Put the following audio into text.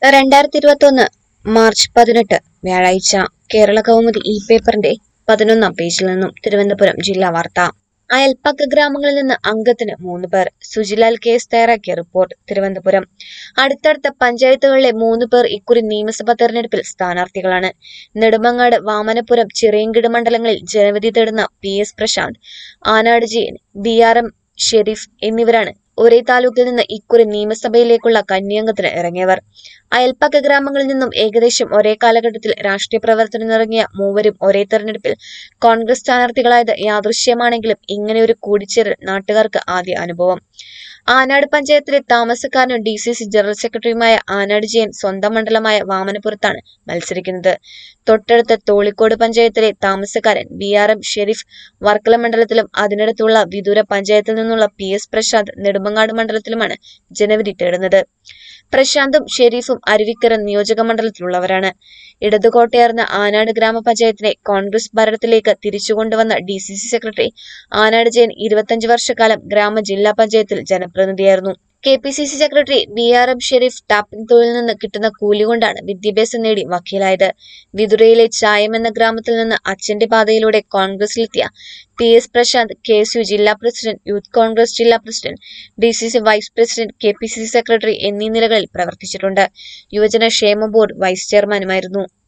രണ്ടായിരത്തി ഇരുപത്തി ഒന്ന് മാർച്ച് പതിനെട്ട് വ്യാഴാഴ്ച കേരള കൗമുദി ഇ പേപ്പറിന്റെ പതിനൊന്നാം പേജിൽ നിന്നും തിരുവനന്തപുരം ജില്ലാ വാർത്ത അയൽപ്പക്ക ഗ്രാമങ്ങളിൽ നിന്ന് അംഗത്തിന് മൂന്ന് പേർ സുജിലാൽ കേസ് തയ്യാറാക്കിയ റിപ്പോർട്ട് തിരുവനന്തപുരം അടുത്തടുത്ത പഞ്ചായത്തുകളിലെ മൂന്ന് പേർ ഇക്കുറി നിയമസഭാ തെരഞ്ഞെടുപ്പിൽ സ്ഥാനാർത്ഥികളാണ് നെടുമങ്ങാട് വാമനപുരം ചിറയൻകിട് മണ്ഡലങ്ങളിൽ ജനവിധി തേടുന്ന P S Prashanth Anad Jayan B R M Shereef എന്നിവരാണ് ഒരേ താലൂക്കിൽ നിന്ന് ഇക്കുറി നിയമസഭയിലേക്കുള്ള കന്യാംഗത്തിന് ഇറങ്ങിയവർ അയൽപ്പക്ക ഗ്രാമങ്ങളിൽ നിന്നും ഏകദേശം ഒരേ കാലഘട്ടത്തിൽ രാഷ്ട്രീയ പ്രവർത്തനത്തിനിറങ്ങിയ മൂവരും ഒരേ തെരഞ്ഞെടുപ്പിൽ കോൺഗ്രസ് സ്ഥാനാർത്ഥികളായത് യാദൃശ്യമാണെങ്കിലും ഇങ്ങനെയൊരു കൂടിച്ചേരൽ നാട്ടുകാർക്ക് ആദ്യ അനുഭവം ആനാട് പഞ്ചായത്തിലെ താമസക്കാരനും ഡി സി സി ജനറൽ സെക്രട്ടറിയുമായ ആനാട് ജയൻ സ്വന്തം മണ്ഡലമായ വാമനപുരത്താണ് മത്സരിക്കുന്നത് തൊട്ടടുത്ത തോളിക്കോട് പഞ്ചായത്തിലെ താമസക്കാരൻ B R M Shereef Varkala മണ്ഡലത്തിലും അതിനടുത്തുള്ള വിദൂര പഞ്ചായത്തിൽ നിന്നുള്ള പി എസ് പ്രശാന്ത് നെടുമങ്ങാട് മണ്ഡലത്തിലുമാണ് ജനവിധി തേടുന്നത് പ്രശാന്തും ഷെരീഫും അരുവിക്കര നിയോജക മണ്ഡലത്തിലുള്ളവരാണ് ഇടതുകോട്ടയാർന്ന ആനാട് ഗ്രാമപഞ്ചായത്തിനെ കോൺഗ്രസ് ഭരണത്തിലേക്ക് തിരിച്ചുകൊണ്ടുവന്ന D C C secretary Anad Jayan ഇരുപത്തഞ്ച് വർഷക്കാലം ഗ്രാമ ജില്ലാ പഞ്ചായത്തിൽ ജനപ്രതിനിധിയായിരുന്നു K P C C secretary B R M Shereef tapping തൊഴിലിൽ നിന്ന് കിട്ടുന്ന കൂലി കൊണ്ടാണ് വിദ്യാഭ്യാസം നേടി വക്കീലായത് വിതുരയിലെ ചായം എന്ന ഗ്രാമത്തിൽ നിന്ന് അച്ഛന്റെ പാതയിലൂടെ കോൺഗ്രസിലെത്തിയ P S Prashanth K S U ജില്ലാ പ്രസിഡന്റ് യൂത്ത് കോൺഗ്രസ് ജില്ലാ president D C C vice president K P C C secretary എന്നീ നിലകളിൽ പ്രവർത്തിച്ചിട്ടുണ്ട് യുവജന ക്ഷേമ ബോർഡ് വൈസ് ചെയർമാനുമായിരുന്നു